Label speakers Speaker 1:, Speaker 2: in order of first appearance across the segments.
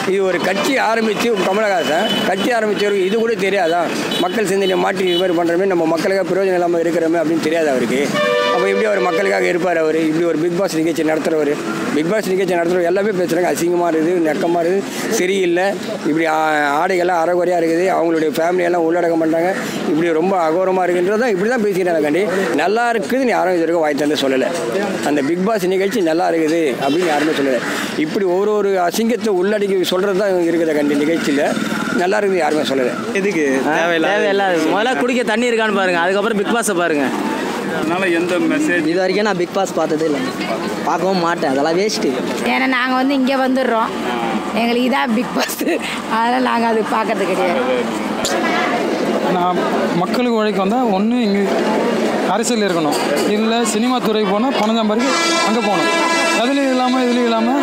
Speaker 1: இது ஒரு கட்சி ஆரம்பித்து கமலஹாசன் கட்சி ஆரம்பித்தவருக்கு இது கூட தெரியாதா மக்கள் சிந்தனை மாற்றி இது மாதிரி பண்ணுறமே நம்ம மக்களுக்காக பிரயோஜனம் இல்லாமல் இருக்கிறோமே அப்படின்னு தெரியாது அவருக்கு அப்போ எப்படி அவர் மக்களுக்காக இருப்பார் அவர் இப்படி ஒரு பிக் பாஸ் நிகழ்ச்சி நடத்துகிறவர் பிக் பாஸ் நிகழ்ச்சி நடத்துகிறவர் எல்லாமே பேசுகிறாங்க அசிங்கமாக இருக்குது நெக்கமாக இருக்குது சரியில்லை இப்படி ஆ- ஆடைகள்லாம் அறகுறையாக இருக்குது அவங்களுடைய ஃபேமிலியெல்லாம் உள்ளடக்கம் பண்ணுறாங்க இப்படி ரொம்ப அகோரமாக இருக்குன்றதான் இப்படி தான் பேசிக்கிறாங்க கண்டி நல்லா இருக்குதுன்னு யாரும் இது வரைக்கும் வாய் தந்து சொல்லலை அந்த பிக் பாஸ் நிகழ்ச்சி நல்லா இருக்குது அப்படின்னு யாருமே சொல்லலை இப்படி ஒரு ஒரு அசிங்கத்தை உள்ளடக்கி சொல்கிறது தான் இருக்குது கண்டி நிகழ்ச்சியில் நல்லா இருக்குது யாருமே சொல்லலை
Speaker 2: எதுக்கு
Speaker 3: தேவையில்லாத முதல்ல குடிக்க தண்ணி இருக்கான்னு பாருங்க அதுக்கப்புறம் பிக் பாஸை பாருங்க
Speaker 2: அதனால எந்த மெசேஜ்
Speaker 4: இது வரைக்கும் நான் பிக் பாஸ் பார்த்ததே இல்லை பார்க்கவும் மாட்டேன் அதெல்லாம் வேஸ்ட்டு
Speaker 5: ஏன்னா நாங்கள் வந்து இங்கே வந்துடுறோம் எங்களுக்கு இதான் பிக் பாஸ் அதனால் நாங்கள் அது பார்க்கறது கிடையாது
Speaker 6: நான் மக்களுக்கு உழைக்க வந்தால் ஒன்று இங்கே அரசியல் இருக்கணும் இல்லை சினிமா துறைக்கு போனால் பணம் சம்பாதிக்க அங்கே போகணும் அதுலேயும் இல்லாமல் இதுலேயும் இல்லாமல்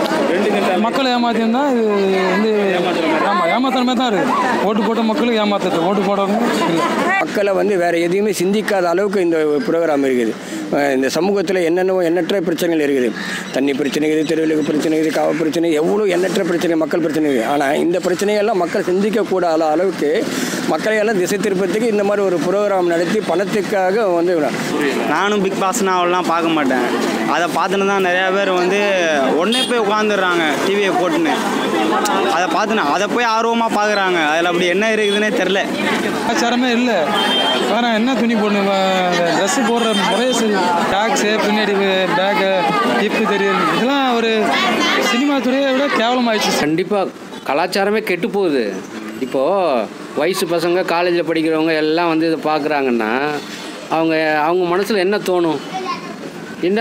Speaker 6: மக்களை ஏமாற்றியிருந்தா இது வந்து ஆமாம் ஏமாத்துற மாதிரி தான் இருக்குது ஓட்டு போட்ட மக்களுக்கு ஏமாத்துறது ஓட்டு போடுறவங்க இல்லை
Speaker 1: மக்களை வந்து வேறு எதையுமே சிந்திக்காத அளவுக்கு இந்த ப்ரோக்ராம் இருக்குது அஹ் இந்த சமூகத்தில் என்னென்னவோ எண்ணற்ற பிரச்சனைகள் இருக்குது தண்ணி பிரச்சனை இருக்குது தெருவிலுக்கு பிரச்சனை இருக்குது காவல் பிரச்சனை எவ்வளோ எண்ணற்ற பிரச்சனை மக்கள் பிரச்சனை இருக்குது ஆனால் இந்த பிரச்சனைகள்லாம் மக்கள் சிந்திக்கக்கூடாத அளவுக்கு மக்களை எல்லாம் திசை திருப்பத்துக்கு இந்த மாதிரி ஒரு ப்ரோக்ராம் நடத்தி பணத்துக்காக வந்து
Speaker 2: நானும் பிக் பாஸ்னா அவ்வளோலாம் பார்க்க மாட்டேன் அதை பார்த்துன்னு தான் நிறையா பேர் வந்து உடனே போய் உட்காந்துடுறாங்க டிவியை போட்டுன்னு அதை பார்த்துன்னு அதை போய் ஆர்வமாக பார்க்குறாங்க அதில் அப்படி என்ன இருக்குதுன்னே தெரில
Speaker 6: கலாச்சாரமே இல்லை வேற என்ன துணி போடணும் ட்ரெஸ்ஸு போடுற முறையே சரி டேக்ஸு பின்னாடி பேக்கு ஹிப்பு தெரியுது இதெல்லாம் ஒரு சினிமா துறையை விட கேவலமாயிடுச்சு
Speaker 7: கண்டிப்பாக கலாச்சாரமே கெட்டு போகுது இப்போது வயசு பசங்க காலேஜில் படிக்கிறவங்க எல்லாம் வந்து இதை பார்க்குறாங்கன்னா அவங்க அவங்க மனசில் என்ன தோணும் என்ன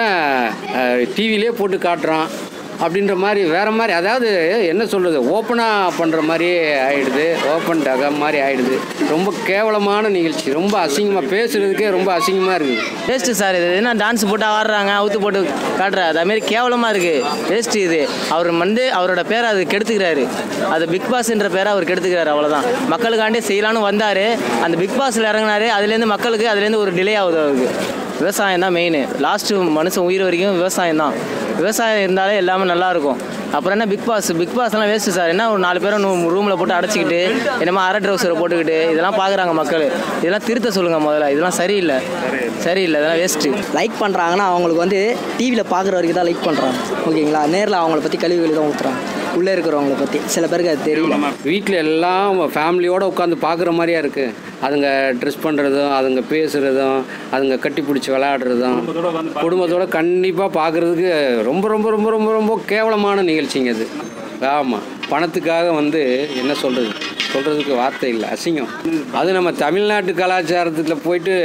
Speaker 7: டிவிலே போட்டு காட்டுறான் அப்படின்ற மாதிரி வேறு மாதிரி அதாவது என்ன சொல்கிறது ஓப்பனாக பண்ணுற மாதிரியே ஆயிடுது ஓப்பன் டக மாதிரி ஆயிடுது ரொம்ப கேவலமான நிகழ்ச்சி ரொம்ப அசிங்கமாக பேசுகிறதுக்கே ரொம்ப அசிங்கமாக இருக்குது
Speaker 3: வேஸ்ட்டு சார் இது என்ன டான்ஸ் போட்டு ஆடுறாங்க அவுத்து போட்டு காட்டுறாரு அதுமாரி கேவலமாக இருக்குது வேஸ்ட்டு இது அவர் வந்து அவரோட பேரை அது கெடுத்துக்கிறாரு அது பிக் பாஸ்ன்ற பேரை அவர் கெடுத்துக்கிறாரு அவ்வளோதான் மக்களுக்காண்டி செய்யலான்னு வந்தார் அந்த பிக் பாஸில் இறங்குனாரு அதுலேருந்து மக்களுக்கு அதுலேருந்து ஒரு டிலே ஆகுது அவருக்கு விவசாயம் தான் மெயின் லாஸ்ட்டு மனுஷன் உயிர் வரைக்கும் விவசாயம் தான் விவசாயம் இருந்தாலே எல்லாமே நல்லா இருக்கும் அப்புறம் என்ன பிக் பாஸ் பிக் பாஸ்லாம் வேஸ்ட்டு சார் என்ன ஒரு நாலு பேரை ரூமில் போட்டு அடைச்சிக்கிட்டு என்னமோ அரை ட்ரௌசரை போட்டுக்கிட்டு இதெல்லாம் பார்க்குறாங்க மக்கள் இதெல்லாம் திருத்த சொல்லுங்கள் முதல்ல இதெல்லாம் சரியில்லை சரியில்லை இதெல்லாம் வேஸ்ட்டு
Speaker 4: லைக் பண்ணுறாங்கன்னா அவங்களுக்கு வந்து டிவியில் பார்க்குற வரைக்கும் தான் லைக் பண்ணுறாங்க ஓகேங்களா நேரில் அவங்கள பற்றி கழிவு கழிவு தான் ஊற்றுறாங்க உள்ளே இருக்கிறவங்கள பற்றி சில பேருக்கு அது தெரியல
Speaker 7: வீட்டில் எல்லாம் ஃபேமிலியோடு உட்காந்து பார்க்குற மாதிரியா இருக்குது அதுங்க ட்ரெஸ் பண்ணுறதும் அதுங்க பேசுகிறதும் அதுங்க கட்டி பிடிச்சி விளையாடுறதும் குடும்பத்தோட கண்டிப்பாக பார்க்குறதுக்கு ரொம்ப ரொம்ப ரொம்ப ரொம்ப ரொம்ப கேவலமான நிகழ்ச்சிங்க அது ஆமாம் பணத்துக்காக வந்து என்ன சொல்கிறது சொல்கிறதுக்கு வார்த்தை இல்லை அசிங்கம் அது நம்ம தமிழ்நாட்டு கலாச்சாரத்தில் போயிட்டு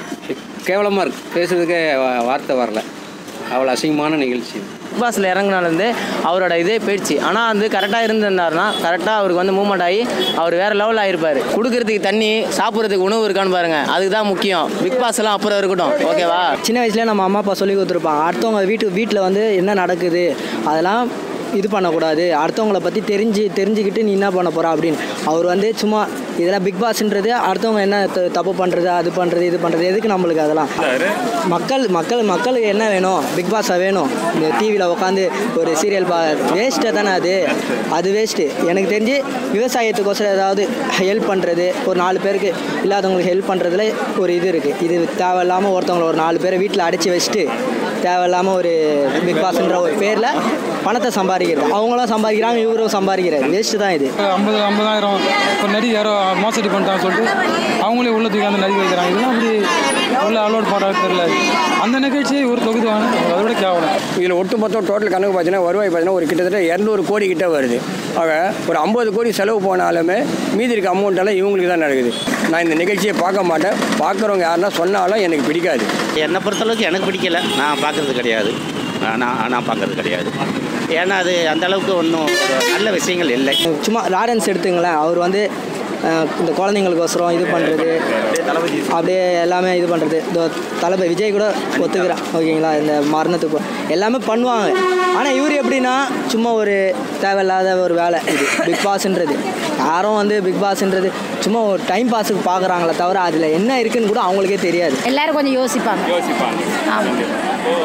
Speaker 7: கேவலமாக இருக்குது பேசுறதுக்கே வா- வார்த்தை வரல அவ்வளோ அசிங்கமான நிகழ்ச்சி
Speaker 3: பிக் பாஸில் இறங்குனாலேருந்து அவரோட இதே போயிடுச்சு ஆனால் வந்து கரெக்டாக இருந்திருந்தாருன்னா கரெக்டாக அவருக்கு வந்து மூவ்மெண்ட் ஆகி அவர் வேறு லெவலில் ஆயிருப்பார் கொடுக்கறதுக்கு தண்ணி சாப்பிட்றதுக்கு உணவு இருக்கான்னு பாருங்க அதுக்கு தான் முக்கியம் பிக் பாஸ் எல்லாம் அப்புறம் இருக்கட்டும் ஓகேவா
Speaker 4: சின்ன வயசுலேயே நம்ம அம்மா அப்பா சொல்லி கொடுத்துருப்பாங்க அடுத்தவங்க வீட்டு வீட்டில் வந்து என்ன நடக்குது அதெல்லாம் இது பண்ணக்கூடாது அடுத்தவங்கள பற்றி தெரிஞ்சு தெரிஞ்சுக்கிட்டு நீ என்ன பண்ண போகிற அப்படின்னு அவர் வந்து சும்மா இதெல்லாம் பிக் பாஸ்ன்றது அடுத்தவங்க என்ன த- தப்பு பண்ணுறது அது பண்ணுறது இது பண்ணுறது எதுக்கு நம்மளுக்கு அதெல்லாம் மக்கள் மக்கள் மக்களுக்கு என்ன வேணும் பிக் பாஸாக வேணும் இந்த டிவியில் உட்காந்து ஒரு சீரியல் பா வேஸ்ட்டாக தானே அது அது வேஸ்ட்டு எனக்கு தெரிஞ்சு விவசாயத்துக்கோசரம் ஏதாவது ஹெல்ப் பண்ணுறது ஒரு நாலு பேருக்கு இல்லாதவங்களுக்கு ஹெல்ப் பண்ணுறதுல ஒரு இது இருக்குது இது தேவையில்லாமல் ஒருத்தவங்களை ஒரு நாலு பேரை வீட்டில் அடைச்சி வச்சுட்டு தேவையில்லாமல் ஒரு பிக் பாஸ்ன்ற ஒரு பேரில் பணத்தை சம்பாதிக்கிறது அவங்களும் சம்பாதிக்கிறாங்க இவரும் சம்பாதிக்கிறாரு வேஸ்ட்டு தான் இது
Speaker 6: ஐம்பது ஐம்பதாயிரம் ஒரு நடி யாரோ மோசடி பண்ணிட்டான்னு சொல்லிட்டு அவங்களே உள்ள தூக்கி அந்த நடிக்க வைக்கிறாங்க இதெல்லாம் அப்படி உள்ள அலோட் பண்ணுறது தெரியல அந்த நிகழ்ச்சியை ஒரு தொகுதி வாங்க அதை விட கேவலம்
Speaker 1: இதில் ஒட்டுமொத்தம் டோட்டல் கணக்கு பார்த்தீங்கன்னா வருவாய் பார்த்தீங்கன்னா ஒரு கிட்டத்தட்ட இரநூறு கோடி கிட்ட வருது ஆக ஒரு ஐம்பது கோடி செலவு போனாலுமே மீதி இருக்க அமௌண்ட் எல்லாம் இவங்களுக்கு தான் நடக்குது நான் இந்த நிகழ்ச்சியை பார்க்க மாட்டேன் பார்க்குறவங்க யாருன்னா சொன்னாலும் எனக்கு பிடிக்காது
Speaker 8: என்னை பொறுத்தளவுக்கு எனக்கு பிடிக்கல நான் பார்க்கறது கிடையாது நான் நான் பார்க்கறது கிடையாது ஏன்னா அது அந்த அளவுக்கு ஒன்றும் நல்ல விஷயங்கள் இல்லை
Speaker 4: சும்மா லாரன்ஸ் எடுத்துங்களேன் அவர் வந்து அஹ், இந்த குழந்தைங்களுக்கோசரம் இது பண்ணுறது அப்படியே எல்லாமே இது பண்ணுறது இந்த தளபதி விஜய் கூட ஒத்துக்கிறான் ஓகேங்களா இந்த மரணத்துக்கு எல்லாமே பண்ணுவாங்க ஆனால் இவர் எப்படின்னா சும்மா ஒரு தேவையில்லாத ஒரு வேலை இது பிக் பாஸ்ன்றது யாரும் வந்து பிக் பாஸ்ன்றது சும்மா ஒரு டைம் பாஸுக்கு பார்க்குறாங்களே தவிர அதில் என்ன இருக்குன்னு கூட அவங்களுக்கே தெரியாது
Speaker 5: எல்லாரும் கொஞ்சம் யோசிப்பாங்க
Speaker 2: யோசிப்பாங்க
Speaker 5: ஆமாம்
Speaker 2: இப்போ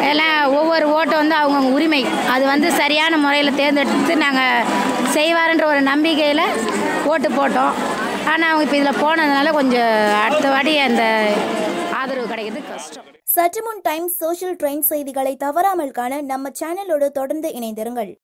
Speaker 5: எல்லாம் ஒவ்வொரு ஓட்டும் வந்து அவங்கவுங்க உரிமை அது வந்து சரியான முறையில் தேர்ந்தெடுத்து நாங்கள் செய்வாருன்ற ஒரு நம்பிக்கையில் ஓட்டு போட்டோம் ஆனால் அவங்க இப்போ இதில் போனதுனால கொஞ்சம் அடுத்த வாட்டி அந்த ஆதரவு கிடைக்கிறது கஷ்டம்
Speaker 9: சற்று முன் டைம்ஸ் சோஷியல் ட்ரெண்ட் செய்திகளை தவறாமல் காண நம்ம சேனலோடு தொடர்ந்து இணைந்திருங்கள்